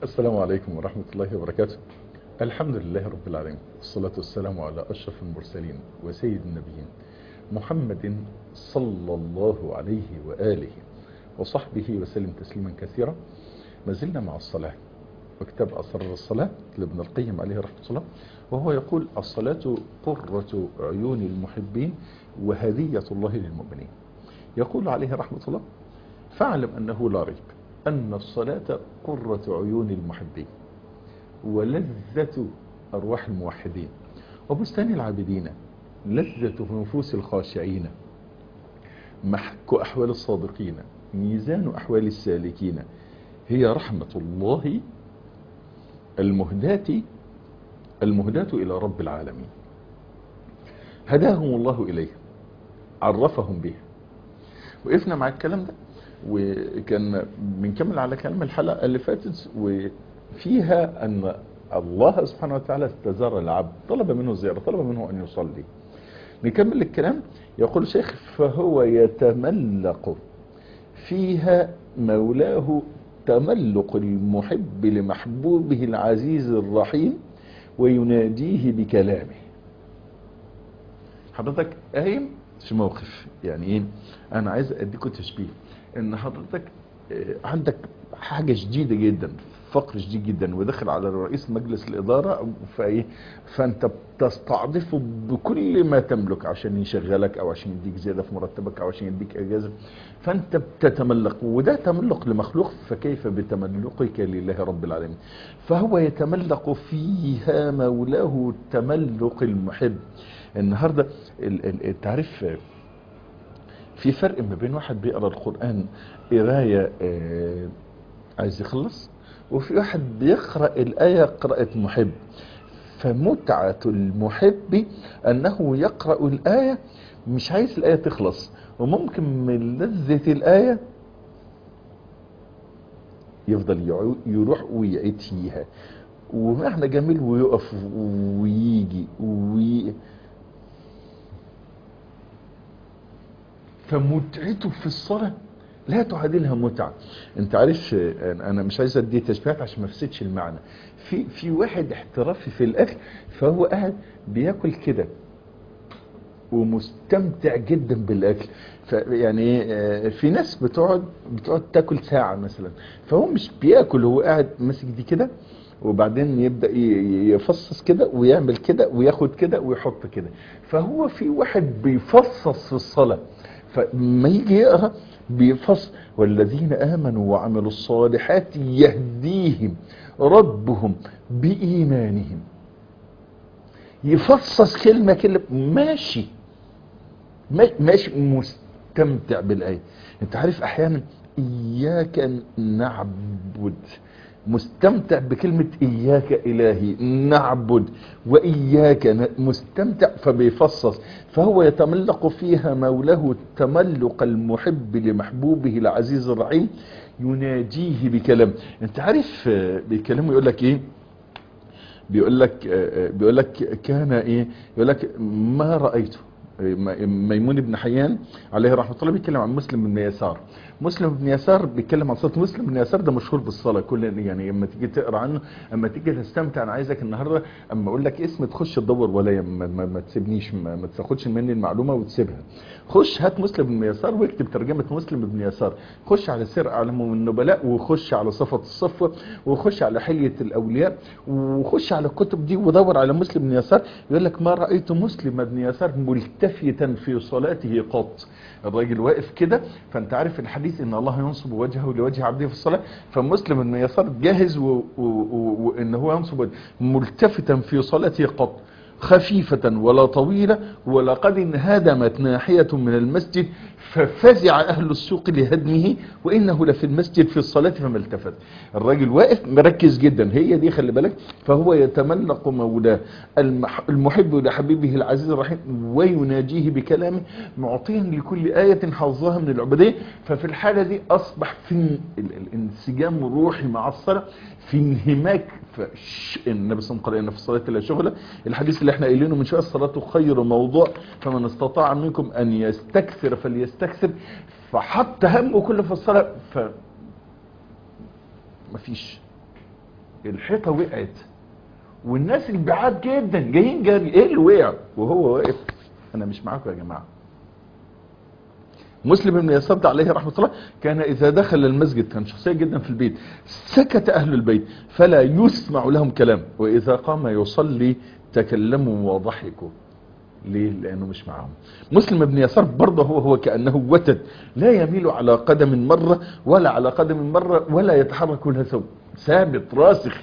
السلام عليكم ورحمة الله وبركاته الحمد لله رب العالمين والصلاة والسلام على أشرف المرسلين وسيد النبيين محمد صلى الله عليه وآله وصحبه وسلم تسليما كثيرا ما زلنا مع الصلاة وكتاب أسرار الصلاة لابن القيم عليه رحمة الله وهو يقول الصلاة قرة عيون المحبين وهدية الله للمؤمنين يقول عليه رحمة الله فاعلم أنه لا ريب أن الصلاة قرة عيون المحبين ولذة أرواح الموحدين وبستان العابدين لذة نفوس الخاشعين محك أحوال الصادقين ميزان أحوال السالكين هي رحمة الله المهداة المهداة إلى رب العالمين هداهم الله إليه عرفهم به وقفنا مع الكلام ده وكان بنكمل على كلام الحلقة اللي فاتت وفيها أن الله سبحانه وتعالى استزار العبد طلب منه زيارة طلب منه أن يصلي نكمل الكلام يقول الشيخ فهو يتملق فيها مولاه تملق المحب لمحبوبه العزيز الرحيم ويناديه بكلامه حضرتك قايم في موقف يعني ايه انا عايز اديكم تشبيه ان حضرتك عندك حاجة شديدة جدا فقر شديد جدا ودخل على رئيس مجلس الإدارة فايه فانت بتستعضفه بكل ما تملك عشان يشغلك او عشان يديك زيادة في مرتبك او عشان يديك اجازة فانت بتتملق وده تملق لمخلوق فكيف بتملقك لله رب العالمين فهو يتملق فيها مولاه تملق المحب النهاردة التعريف في فرق ما بين واحد بيقرا القرآن قراية آه عايز يخلص وفي واحد بيقرأ الآية قراءة محب فمتعة المحب أنه يقرأ الآية مش عايز الآية تخلص وممكن من لذة الآية يفضل يروح ويعيد فيها ومعنى جميل ويقف ويجي وي... فمتعته في الصلاة لا تعادلها متعة انت عارف انا مش عايز ادي تشبيهات عشان ما افسدش المعنى في في واحد احترافي في الاكل فهو قاعد بياكل كده ومستمتع جدا بالاكل يعني في ناس بتقعد بتقعد تاكل ساعة مثلا فهو مش بياكل هو قاعد ماسك دي كده وبعدين يبدأ يفصص كده ويعمل كده وياخد كده ويحط كده فهو في واحد بيفصص في الصلاة فما يجي يقرأ بيفصل والذين آمنوا وعملوا الصالحات يهديهم ربهم بإيمانهم يفصص كلمة كلمة ماشي ماشي مستمتع بالآية انت عارف احيانا اياك نعبد مستمتع بكلمة إياك إلهي نعبد وإياك مستمتع فبيفصص فهو يتملق فيها مولاه تملق المحب لمحبوبه العزيز الرحيم يناجيه بكلام انت عارف بيكلمه يقول لك ايه بيقول لك بيقول لك كان ايه يقول لك ما رأيته ميمون بن حيان عليه رحمه الله بيتكلم عن مسلم بن يسار مسلم بن يسار بيتكلم عن صلاه مسلم بن يسار ده مشهور بالصلاه كل يعني لما تيجي تقرا عنه اما تيجي تستمتع انا عايزك النهارده اما اقول لك اسم تخش تدور ولا ما, ما, ما تسيبنيش ما, ما تاخدش مني المعلومه وتسيبها خش هات مسلم بن يسار واكتب ترجمه مسلم بن يسار خش على سير اعلام النبلاء وخش على صفه الصفوه وخش على حليه الاولياء وخش على الكتب دي ودور على مسلم بن يسار يقول لك ما رايت مسلم بن يسار ملتفتا في صلاته قط الراجل واقف كده فانت عارف الحديث ان الله ينصب وجهه لوجه عبده في الصلاة فمسلم بن يسار جاهز وان هو ينصب ملتفتا في صلاته قط خفيفة ولا طويلة ولقد انهدمت ناحية من المسجد ففزع أهل السوق لهدمه وإنه لفي المسجد في الصلاة فما التفت الراجل واقف مركز جدا هي دي خلي بالك فهو يتملق مولاه المحب لحبيبه العزيز الرحيم ويناجيه بكلامه معطيا لكل آية حظها من العبودية ففي الحالة دي أصبح في الانسجام الروحي مع الصلاة في انهماك النبي صلى الله عليه وسلم قال ان في الصلاه لا شغله الحديث اللي احنا قايلينه من شويه الصلاه خير موضوع فمن استطاع منكم ان يستكثر فليستكثر فحط همه كله في الصلاه ف مفيش الحيطة وقعت والناس البعاد جدا جايين جري ايه اللي وقع وهو واقف انا مش معاكم يا جماعة مسلم بن يسار عليه رحمة الله كان إذا دخل المسجد كان شخصية جدا في البيت سكت أهل البيت فلا يسمع لهم كلام وإذا قام يصلي تكلموا وضحكوا ليه لأنه مش معهم مسلم بن يسار برضه هو هو كأنه وتد لا يميل على قدم مرة ولا على قدم مرة ولا يتحرك لها ثوب ثابت راسخ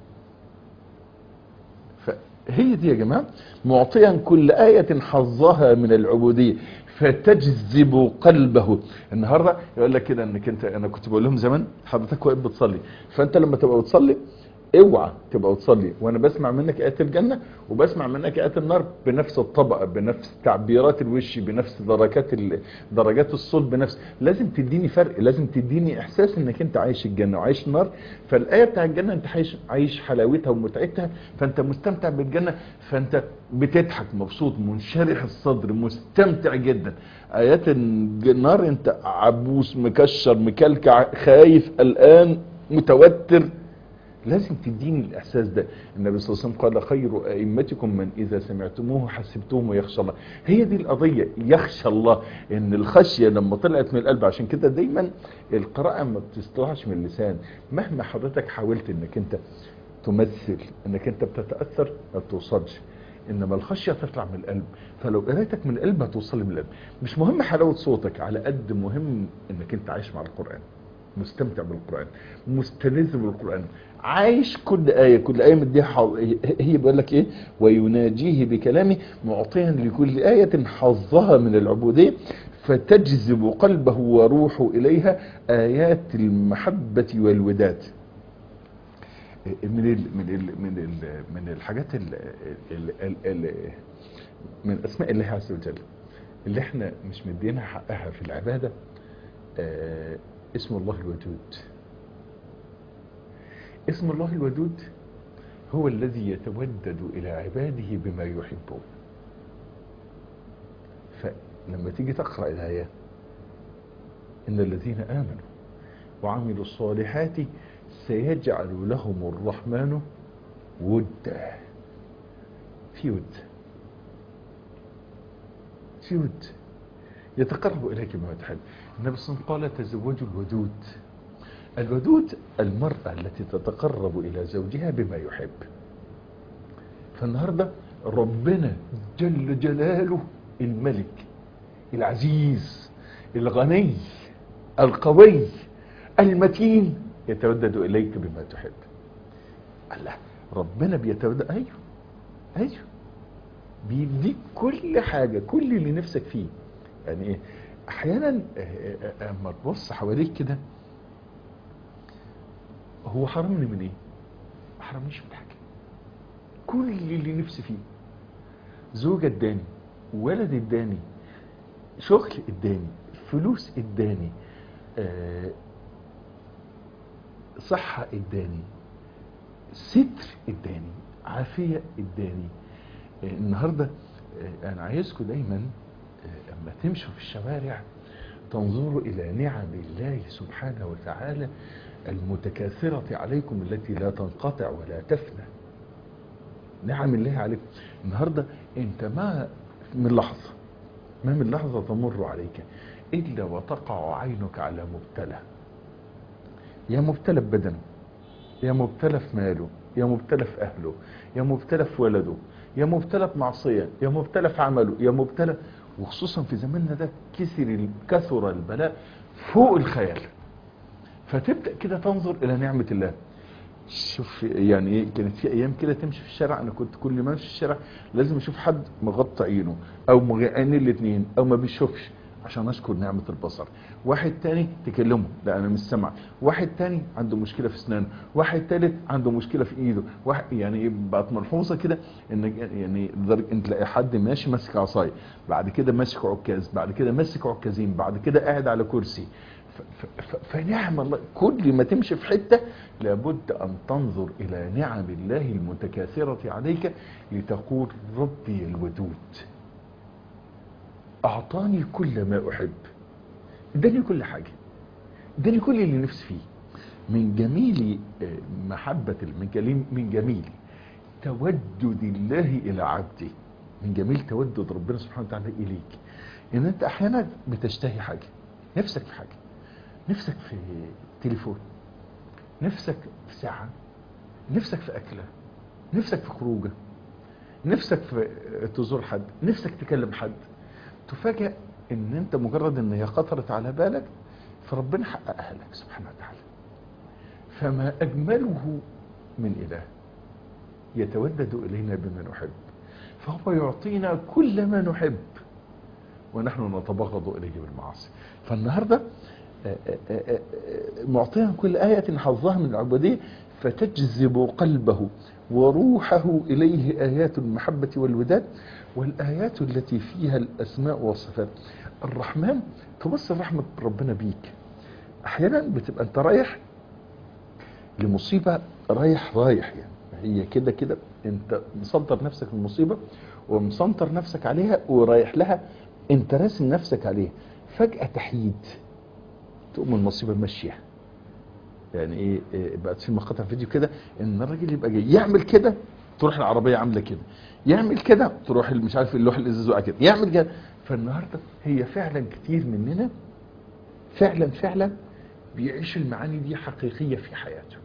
فهي دي يا جماعة معطيا كل آية حظها من العبودية فتجذب قلبه النهارده يقول لك كده انك انت انا كنت بقول لهم زمان حضرتك واقف بتصلي فانت لما تبقى بتصلي اوعى تبقى بتصلي وانا بسمع منك ايات الجنه وبسمع منك ايات النار بنفس الطبقه بنفس تعبيرات الوش بنفس درجات ال... درجات الصوت بنفس لازم تديني فرق لازم تديني احساس انك انت عايش الجنه وعايش النار فالايه بتاع الجنه انت عايش عايش حلاوتها ومتعتها فانت مستمتع بالجنه فانت بتضحك مبسوط منشرح الصدر مستمتع جدا ايات النار انت عبوس مكشر مكلكع خايف قلقان متوتر لازم تديني الاحساس ده النبي صلى الله عليه وسلم قال خير ائمتكم من اذا سمعتموه حسبتوه يخشى الله هي دي القضيه يخشى الله ان الخشيه لما طلعت من القلب عشان كده دايما القراءه ما بتطلعش من اللسان مهما حضرتك حاولت انك انت تمثل انك انت بتتاثر ما بتوصلش انما الخشيه تطلع من القلب فلو قرايتك من القلب هتوصل من القلب مش مهم حلاوه صوتك على قد مهم انك انت عايش مع القران مستمتع بالقرآن مستلذ بالقرآن عايش كل آية كل آية مديها حظ هي بيقول لك إيه ويناجيه بكلامه معطيا لكل آية حظها من العبودية فتجذب قلبه وروحه إليها آيات المحبة والوداد من ال من ال من ال من الحاجات ال ال ال ال من اسماء الله عز وجل اللي احنا مش مدينها حقها في العباده آه اسم الله الودود اسم الله الودود هو الذي يتودد إلى عباده بما يحبون فلما تيجي تقرأ الآية إن الذين آمنوا وعملوا الصالحات سيجعل لهم الرحمن ودا في ود في ود يتقرب إليك بما تحب النبي صلى الله عليه وسلم قال تزوجوا الودود الودود المرأة التي تتقرب إلى زوجها بما يحب فالنهاردة ربنا جل جلاله الملك العزيز الغني القوي المتين يتودد إليك بما تحب الله ربنا بيتودد أيوه أيوه بيديك كل حاجة كل اللي نفسك فيه يعني ايه احيانا اما تبص حواليك كده هو حرمني من ايه ما حرمنيش من حاجه كل اللي نفسي فيه زوجة اداني ولد اداني شغل اداني فلوس اداني آه صحة اداني ستر اداني عافية اداني آه النهاردة آه انا عايزكم دايما لما تمشوا في الشوارع تنظروا إلى نعم الله سبحانه وتعالى المتكاثرة عليكم التي لا تنقطع ولا تفنى نعم الله عليكم النهاردة انت ما من لحظة ما من لحظة تمر عليك إلا وتقع عينك على مبتلى يا مبتلى ببدنه يا مبتلى في ماله يا مبتلى في أهله يا مبتلى في ولده يا مبتلى في معصية يا مبتلى في عمله يا مبتلى وخصوصا في زماننا ده كسر كثر البلاء فوق الخيال فتبدأ كده تنظر إلى نعمة الله شوف يعني ايه كانت في ايام كده تمشي في الشارع انا كنت كل ما امشي في الشارع لازم اشوف حد مغطى عينه او مغيقان الاثنين او ما بيشوفش عشان اشكر نعمة البصر واحد تاني تكلمه لا انا مش سامع واحد تاني عنده مشكلة في اسنانه واحد تالت عنده مشكلة في ايده واحد يعني ايه بقت ملحوظة كده ان يعني لدرجة ان تلاقي حد ماشي ماسك عصاية بعد كده ماسك عكاز بعد كده ماسك عكازين بعد كده قاعد على كرسي فنعم الله كل ما تمشي في حتة لابد أن تنظر إلى نعم الله المتكاثرة عليك لتقول ربي الودود أعطاني كل ما أحب اداني كل حاجة اداني كل اللي نفسي فيه من جميل آه، محبة من جميل من جميل تودد الله إلى عبده من جميل تودد ربنا سبحانه وتعالى إليك إن أنت أحيانا بتشتهي حاجة نفسك في حاجة نفسك في تليفون نفسك في ساعة نفسك في أكلة نفسك في خروجة نفسك في تزور حد نفسك تكلم حد تفاجأ ان انت مجرد ان هي خطرت على بالك فربنا حققها لك سبحانه وتعالى فما اجمله من اله يتودد الينا بما نحب فهو يعطينا كل ما نحب ونحن نتبغض اليه بالمعاصي فالنهارده آه، آه، آه، آه، معطيا كل آية حظها من العبودية فتجذب قلبه وروحه إليه آيات المحبة والوداد والآيات التي فيها الأسماء والصفات الرحمن تبص رحمة ربنا بيك أحيانا بتبقى أنت رايح لمصيبة رايح رايح يعني هي كده كده أنت مسنطر نفسك من المصيبة ومسنطر نفسك عليها ورايح لها أنت راسم نفسك عليها فجأة تحييد تقوم المصيبة ماشية يعني ايه, إيه بقت في مقاطع فيديو كده ان الراجل يبقى جاي يعمل كده تروح العربية عاملة كده يعمل كده تروح مش عارف اللوح الازاز وقع كده يعمل كده فالنهاردة هي فعلا كتير مننا فعلا فعلا بيعيش المعاني دي حقيقية في حياته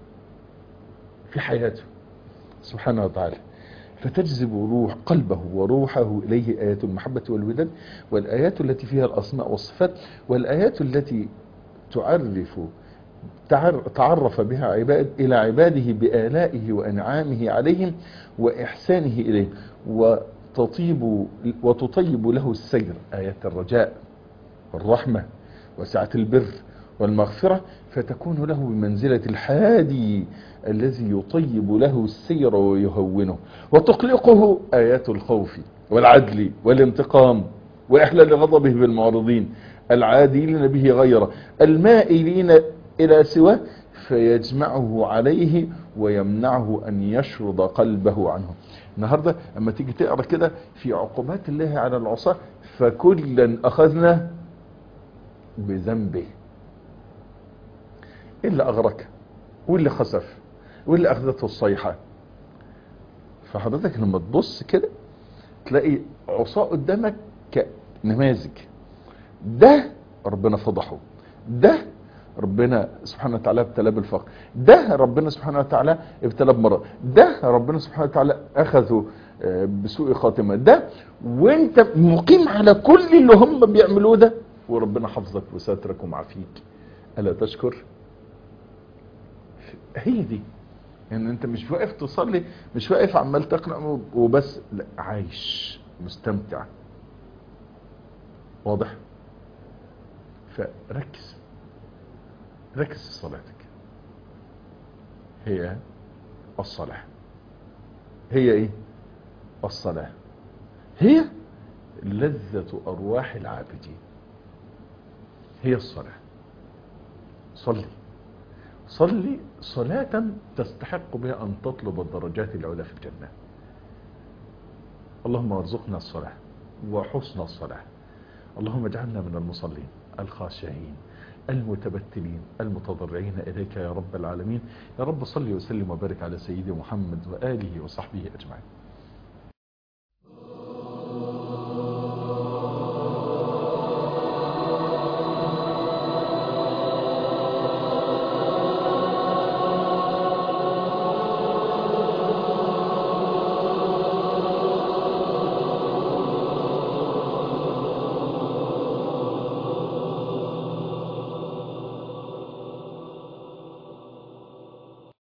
في حياته سبحانه وتعالى فتجذب روح قلبه وروحه إليه آيات المحبة والوداد والآيات التي فيها الأسماء والصفات والآيات التي تعرف تعر- تعرف بها عباد إلى عباده بآلائه وأنعامه عليهم وإحسانه إليهم وتطيب وتطيب له السير آيات الرجاء والرحمة وسعة البر والمغفرة فتكون له بمنزلة الحادي الذي يطيب له السير ويهونه وتقلقه آيات الخوف والعدل والانتقام وإحلال غضبه بالمعرضين العادلين به غيره المائلين إلى سواه فيجمعه عليه ويمنعه أن يشرد قلبه عنه النهاردة أما تيجي تقرأ كده في عقوبات الله على العصاة فكلا أخذنا بذنبه إلا أغرك واللي خسف واللي أخذته الصيحة فحضرتك لما تبص كده تلاقي عصاة قدامك كنماذج ده ربنا فضحه ده ربنا سبحانه وتعالى ابتلاه بالفقر ده ربنا سبحانه وتعالى ابتلاه بمرض ده ربنا سبحانه وتعالى اخذه آه، بسوء خاتمه ده وانت مقيم على كل اللي هم بيعملوه ده وربنا حفظك وسترك ومعافيك الا تشكر هي دي ان انت مش واقف تصلي مش واقف عمال تقرا وبس لا عايش مستمتع واضح فركز ركز في صلاتك هي الصلاة هي ايه الصلاة هي لذة ارواح العابدين هي الصلاة صلي صلي صلاة تستحق بها ان تطلب الدرجات العلى في الجنة اللهم ارزقنا الصلاة وحسن الصلاة اللهم اجعلنا من المصلين الخاشعين المتبتلين المتضرعين إليك يا رب العالمين يا رب صل وسلم وبارك على سيدي محمد وآله وصحبه أجمعين